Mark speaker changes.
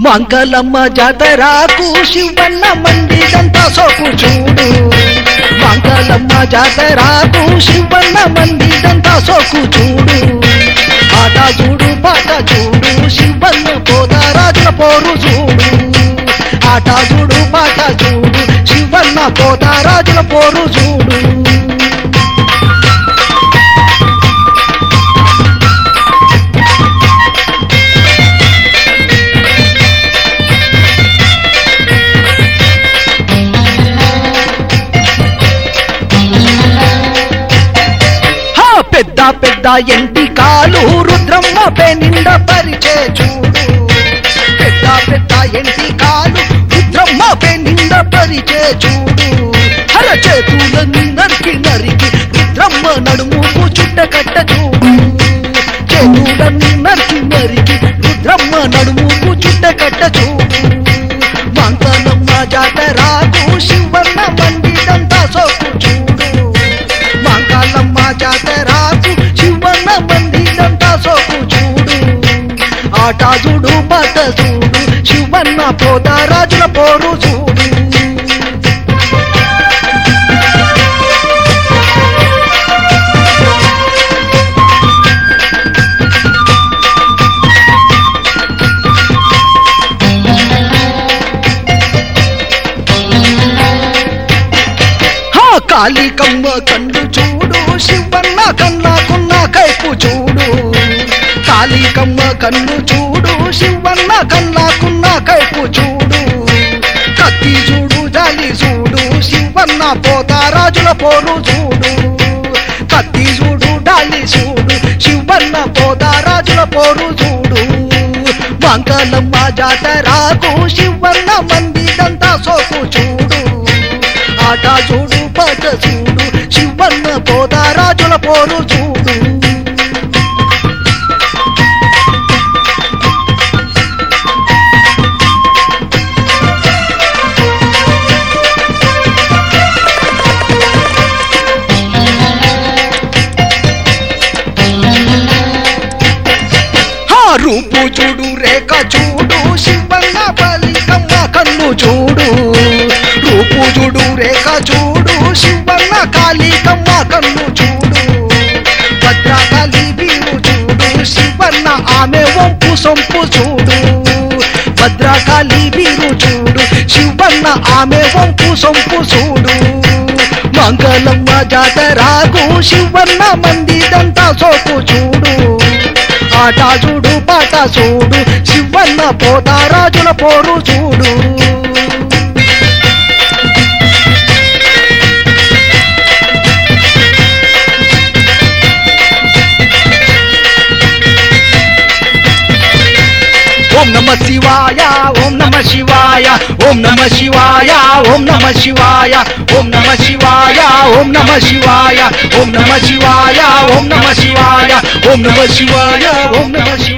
Speaker 1: మంగళమ్మ జాతరకు శివన్న మందిదంతా సోకు చూడు మంగళమ్మ జాతరకు శివన్న మందిదంతా సోకు చూడు ఆట చూడు పాట చూడు శివన్న పోతారాజుల పోరు చూడు ఆట చూడు పాట చూడు శివన్న పోతారాజుల పోరు చూడు హా పెద్ద పెద్ద ఎంటి కాలు రుద్రమ్మ పెనిండ పరిచే చూడు పెద్ద పెద్ద ఎంటి కాలు రుద్రమ్మ పెనిండ పరిచే చూడు హర చేతులని నరికి నరికి రుద్రమ్మ నడుము చుట్ట కట్ట చూడు చేతులని నరికి నరికి రుద్రమ్మ నడుము చుట్ట కట్ట చూడు మంగళమ్మ జాతరాకు శివన్న మందిదంతా సోకు చూడు మంగళమ్మ జాతరాకు శివన్న మందిదంతా సోకు చూడు ఆట చూడు పాట చూడు శివన్న పోతారాజుల పోరు చూడు హా కాళికమ్మ కళ్ళు చూడు శివన్న కన్నాకున్న కైపు చూడు కాళికమ్మ కన్ను చూడు శివన్న కన్నాకున్న కైపు చూడు కత్తి చూడు జాలి చూడు శివన్న పోతారాజుల పోరు చూడు కత్తి చూడు డాలి చూడు శివన్న పోతారాజుల పోరు చూడు మంగళమ్మ జాతరాకు శివన్న మందిదంతా సోకు చూడు ఆట చూడు పాట చూడు శివన్న పోతారాజుల పోరు చూడు హా రూపు చూడు రేఖ చూడు శివన్న బలికమ్మ కన్ను చూడు రూపు చూడు రేఖ చూడు శివన్న కాళికమ్మ కన్ను చూడు భద్రకాళి బీరు చూడు శివన్న ఆమె వంపు సొంపు చూడు భద్రకాళి బీరు చూడు శివన్న ఆమె వంపు సొంపు చూడు మంగళమ్మ జాతరాకు శివన్న మందిదంతా సోకు చూడు ఆట చూడు పాట చూడు శివన్న పోతారాజుల పోరు చూడు ఓం నమ శివాయ ఓం నమ శివాయ ఓం నమ శివాయ ఓం నమ శివాయ ఓం నమ శివాయ ఓం నమ శివాయ ఓం నమ శివాయ ఓం నమ శివాయ ఓం నమ శివాయ ఓం నమ శివాయ